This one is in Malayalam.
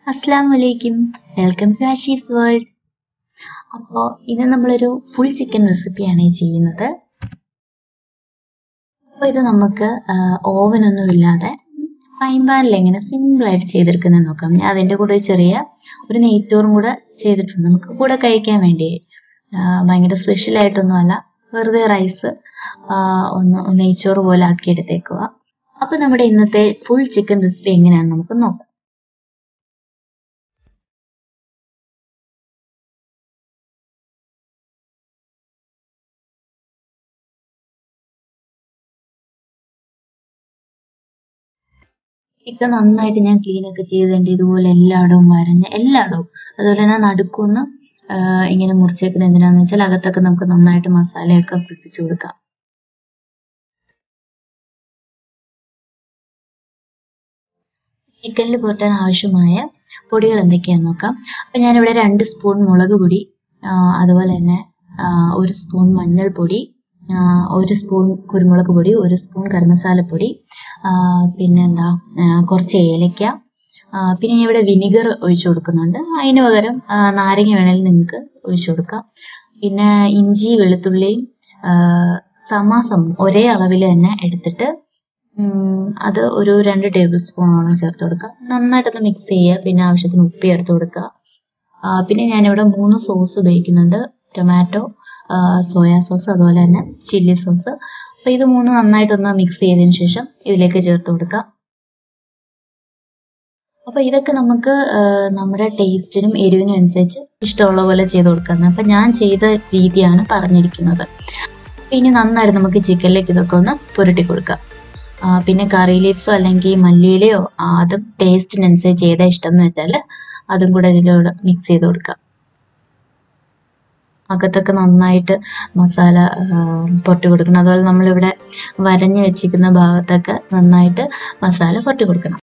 അസ്സാം വലൈക്കും വെൽക്കം ടു ആഷീസ് വേൾഡ് അപ്പോൾ ഇത് നമ്മളൊരു ഫുൾ ചിക്കൻ റെസിപ്പിയാണ് ഈ ചെയ്യുന്നത് അപ്പോൾ ഇത് നമുക്ക് ഓവനൊന്നും ഇല്ലാതെ ഫ്രൈ പാനിൽ എങ്ങനെ സിമ്പിളായിട്ട് ചെയ്തെടുക്കുന്നത് നോക്കാം ഞാൻ അതിൻ്റെ കൂടെ ഒരു ചെറിയ ഒരു നെയ്ച്ചോറും കൂടെ ചെയ്തിട്ടുണ്ട് നമുക്ക് കൂടെ കഴിക്കാൻ വേണ്ടി ആ, ഭയങ്കര സ്പെഷ്യൽ ആയിട്ടൊന്നും അല്ല വെറുതെ റൈസ് ഒന്ന് നെയ്ച്ചോറ് പോലെ ആക്കി എടുത്തേക്കുക അപ്പോൾ നമ്മുടെ ഇന്നത്തെ ഫുൾ ചിക്കൻ റെസിപ്പി എങ്ങനെയാണെന്ന് നമുക്ക് നോക്കാം ചിക്കൻ നന്നായിട്ട് ഞാൻ ക്ലീൻ ഒക്കെ ചെയ്തിട്ടുണ്ട് ഇതുപോലെ എല്ലായിടവും വരഞ്ഞ് എല്ലായിടവും അതുപോലെ തന്നെ നടുക്കൊന്ന് ഇങ്ങനെ മുറിച്ചേക്കുന്നത് എന്തിനാന്ന് വെച്ചാൽ അകത്തൊക്കെ നമുക്ക് നന്നായിട്ട് മസാലയൊക്കെ പിടിപ്പിച്ചു കൊടുക്കാം ചിക്കനിൽ പുരട്ടാൻ ആവശ്യമായ പൊടികൾ എന്തൊക്കെയാന്ന് നോക്കാം അപ്പം ഞാനിവിടെ രണ്ട് സ്പൂൺ മുളക് പൊടി ആ, അതുപോലെ തന്നെ ആ, ഒരു സ്പൂൺ മഞ്ഞൾപ്പൊടി ആ, ഒരു സ്പൂൺ കുരുമുളക് പൊടി ഒരു സ്പൂൺ ഗരമസാലപ്പൊടി ആ, പിന്നെന്താ ആ, കുറച്ച് ഏലക്ക ആ, പിന്നെ ഞാൻ ഇവിടെ വിനിഗർ ഒഴിച്ചു കൊടുക്കുന്നുണ്ട് അതിന് പകരം ആ, നാരങ്ങ വേണമെങ്കിൽ നിങ്ങൾക്ക് ഒഴിച്ചു കൊടുക്കാം പിന്നെ ഇഞ്ചി വെളുത്തുള്ളിയും ആ, സമാസം ഒരേ അളവിൽ തന്നെ എടുത്തിട്ട് ഉം, അത് ഒരു രണ്ട് ടേബിൾ സ്പൂണോളം ചേർത്ത് കൊടുക്കുക നന്നായിട്ടൊന്ന് മിക്സ് ചെയ്യുക പിന്നെ ആവശ്യത്തിന് ഉപ്പ് ചേർത്ത് കൊടുക്കുക ആ, പിന്നെ ഞാനിവിടെ മൂന്ന് സോസ് ഉപയോഗിക്കുന്നുണ്ട് ടൊമാറ്റോ സോയാ സോസ് അതുപോലെ തന്നെ ചില്ലി സോസ് അപ്പോൾ ഇത് മൂന്ന് നന്നായിട്ടൊന്ന് മിക്സ് ചെയ്തതിന് ശേഷം ഇതിലേക്ക് ചേർത്ത് കൊടുക്കാം അപ്പോൾ ഇതൊക്കെ നമുക്ക് ആ, നമ്മുടെ ടേസ്റ്റിനും എരിവിനും അനുസരിച്ച് ഇഷ്ടമുള്ള പോലെ ചെയ്ത് കൊടുക്കുന്നത് അപ്പം ഞാൻ ചെയ്ത രീതിയാണ് പറഞ്ഞിരിക്കുന്നത് ഇനി നന്നായിട്ട് നമുക്ക് ചിക്കനിലേക്ക് ഇതൊക്കെ ഒന്ന് പുരട്ടി കൊടുക്കാം ആ, പിന്നെ കറി ലീവ്സോ അല്ലെങ്കിൽ മല്ലിയിലയോ ആ, അതും ടേസ്റ്റിനനുസരിച്ച് ഏതാ ഇഷ്ടം എന്ന് വെച്ചാൽ അതും കൂടെ ഇതിലൂടെ മിക്സ് ചെയ്ത് കൊടുക്കാം അകത്തൊക്കെ നന്നായിട്ട് മസാല ആ, പുരട്ടി കൊടുക്കണം അതുപോലെ നമ്മളിവിടെ വരഞ്ഞ് വെച്ചിരിക്കുന്ന ഭാഗത്തൊക്കെ നന്നായിട്ട് മസാല പുരട്ടി കൊടുക്കണം